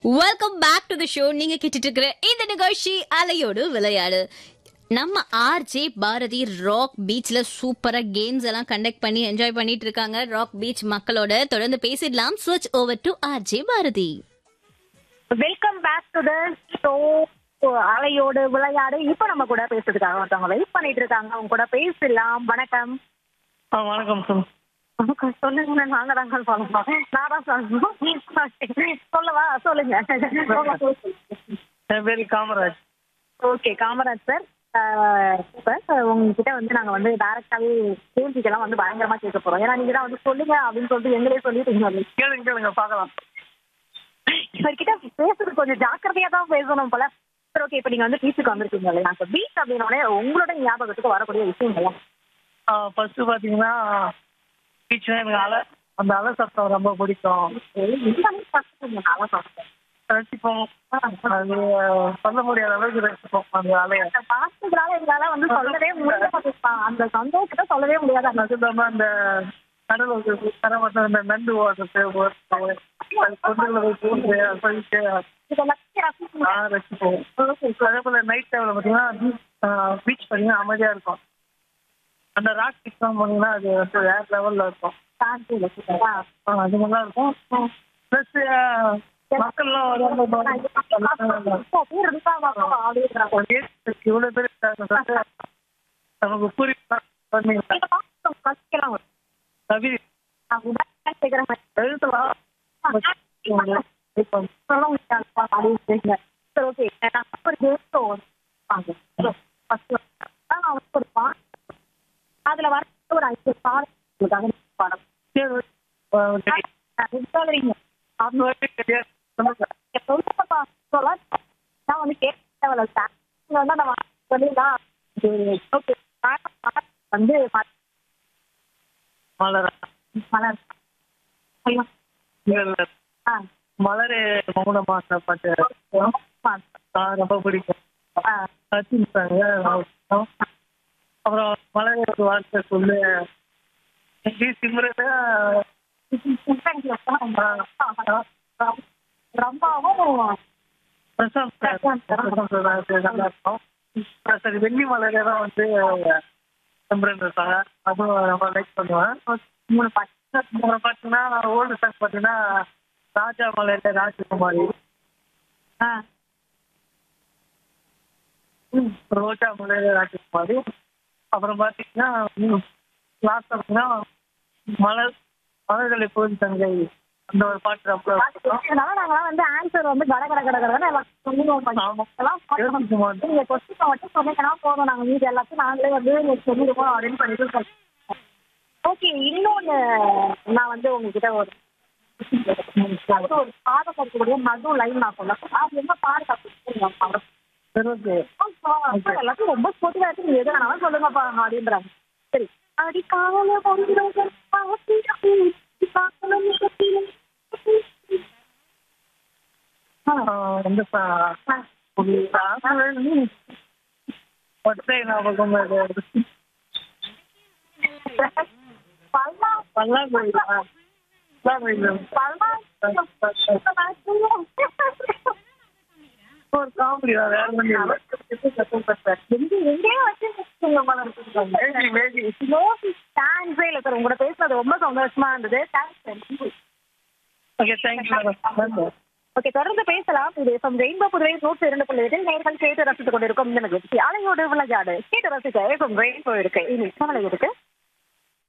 Welcome back to the show நீங்க கேட்டுட்டு இருக்கிற இந்த நிகழ்ச்சி அலையோடு விளையாடு நம்ம ஆர்ஜே பாரதி ராக் பீச்ல சூப்பரா கேம்ஸ் எல்லாம் கண்டக்ட் பண்ணி என்ஜாய் பண்ணிட்டு இருக்காங்க ராக் பீச் மக்களோட தொடர்ந்து பேசிடலாம் ஸ்விட்ச் over to RJ Bharathi welcome back to the show அலையோடு விளையாடு இப்போ நம்ம கூட பேசுறதுக்காக ஒருத்தவங்க வெயிட் பண்ணிட்டு இருக்காங்க அவங்க கூட பேசலாம் வணக்கம் ஆ வணக்கம் சார் வணக்கம் சொல்லுங்க நாங்க தான் சொல்லணும் நான் தான் சொல்லணும் சொல்லவா சொல்லுங்க என் பேர் Kamaraj okay Kamaraj sir sir உங்ககிட்ட வந்து நாங்க வந்து டேரக்டாவே கேள்விக்கெல்லாம் வந்து பயங்கரமா கேட்க போறோம் ஏன்னா நீங்க தான் வந்து சொல்லுங்க அப்படின்னு சொல்லிட்டு எங்களே சொல்லிட்டு கேளுங்க கேளுங்க பார்க்கலாம் இவர்கிட்ட பேசுறது கொஞ்சம் ஜாக்கிரதையா தான் பேசணும் போல சரி ஓகே இப்போ நீங்க வந்து பீச்சுக்கு வந்திருக்கீங்க இல்லையா இப்போ பீச் அப்படின்னோடனே உங்களோட ஞாபகத்துக்கு வரக்கூடிய விஷயம் இல்லையா ஃபர்ஸ்ட் பார்த்தீங்கன்னா பீச்னா எனக்கு அலை அந்த அலை சத்தம் ரொம்ப பிடிக்கும் ரசிப்போம் அது சொல்ல முடியாத அளவுக்கு ரசிப்போம் அந்த அலையை அந்த பாட்டுகளால எங்களால வந்து சொல்லவே முடியாது அந்த சந்தோஷத்தை சொல்லவே முடியாது அந்த அது இல்லாமல் அந்த கடல் கரை மட்டும் இந்த நண்டு ஓடுறது ஓடுறது அது கொண்டுல போய் போட்டு போயிட்டு இதெல்லாத்தையும் ரசிச்சு ஆ, ரசிப்போம் அதே போல நைட் டைம்ல பார்த்தீங்கன்னா பீச் பார்த்தீங்கன்னா அமைதியா இருக்கும் அந்த ராக் சிக்ஸ்லாம் போனீங்கன்னா அது வந்து வேற லெவல்ல இருக்கும் சாந்தி ரசிக்கிறதா? ஆ, அது நல்லா இருக்கும் ப்ளஸ் மக்கள்லாம் வருவாங்க இப்போ பேர் இருக்காங்க அப்படின்றாங்க. இவ்வளவு பேர் இருக்காங்க சொல்லிட்டு நமக்கு புரியுது பண்ணீங்களா நீங்க பாத்து ரசிக்கலாம். கவி நான் உடனே கேக்குற மாதிரி. எழுதலாம் சொல்ல முடியாது அப்படின்னு சொல்லுங்க. சரி ஓகே நான் ஒரு கேம் வாங்க ஃபர்ஸ்ட் நான் வந்து ஒரு பாட்டு அதுல வர ஒரு அஞ்சு பாடம் பாடம் சொல்றீங்க சொல்லுங்கப்பா சொல்ல நான் வந்து கேட்க வந்து அந்த சொல்லிடலாம் ஓகே வந்து மலரா மலர் ஐயோ இல்ல, ஆ மலரே மௌனமா பாட்டு ஆ ஆ, ரொம்ப பிடிக்கும் ஆ ரசிச்சாங்க அப்புறம் மலரே ஒரு வார்த்தை சொல்லு சிம்ரன் ரொம்பவும் பிரசாந்த் சார் பிரசாந்த் சார் அது நல்லா இருக்கும் சரி வெள்ளி மலரே தான் வந்து சிம்ரன் இருப்பாங்க அதுவும் ரொம்ப லைக் பண்ணுவேன் மூணு பாட்டு அப்புறம் பார்த்தீங்கன்னா ஓல்டு சாங் பார்த்தீங்கன்னா ராஜா மலையில ராஜகுமாரி ஆ ரோஜா மலையில ராஜகுமாரி அப்புறம் பார்த்தீங்கன்னா லாஸ்ட் பார்த்தீங்கன்னா மலர் மலர்களை போய் தங்கை அந்த ஒரு பாட்டு ரொம்ப பிடிக்கும். அதனால நாங்களாம் வந்து ஆன்சர் வந்து கட கட கட கடன்னு எல்லாம் சொல்லுவோம் ஆமா. எல்லாம் யோசிக்க மாட்டோம். நீங்க கொஸ்டின் மட்டும் சொன்னீங்கன்னா போதும் நாங்க மீதி எல்லாத்தையும் நாங்களே வந்து உங்களுக்கு சொல்லிடுவோம் அப்படின்னு பண்ணிட்டு ஓகே இன்னொன்னு நான் வந்து உங்ககிட்ட ஒரு அது ஒரு பாடம் இருக்கக்கூடிய நடு லைன் நான் சொல்ல போறேன். அது என்ன பாடம் அப்படின்னு சரி ஓகே எல்லாத்தையும் ரொம்ப ஸ்போர்ட்டிவா இருக்கு நீங்க எது வேணாலும் சொல்லுங்கப்பா அப்படின்றாங்க சரி அடிக்கால பொங்கல் வந்து ஒற்றை ஞாபகம் அது. பல்லாங்குழி ஆ. பல்லாங்குழி. ஒரு காமெடி தான் வேற ஒண்ணும் இல்ல. Maggie, Maggie. உங்களோட பேசுறது ரொம்ப சந்தோஷமா இருந்தது thanks okay thank you madam okay தொடர்ந்து பேசலாம் இது எஃப்எம் ரெயின்போ புதுவை நூற்றி இரண்டு புள்ளி எட்டில் நேர்கள் கேட்டு ரசித்துக் கொண்டிருக்கும் இந்த நிகழ்ச்சி அலையோடு விளையாடு கேட்டு ரசிக்க எஃப்எம் ரெயின்போ இருக்கு இனி கவலை இருக்கு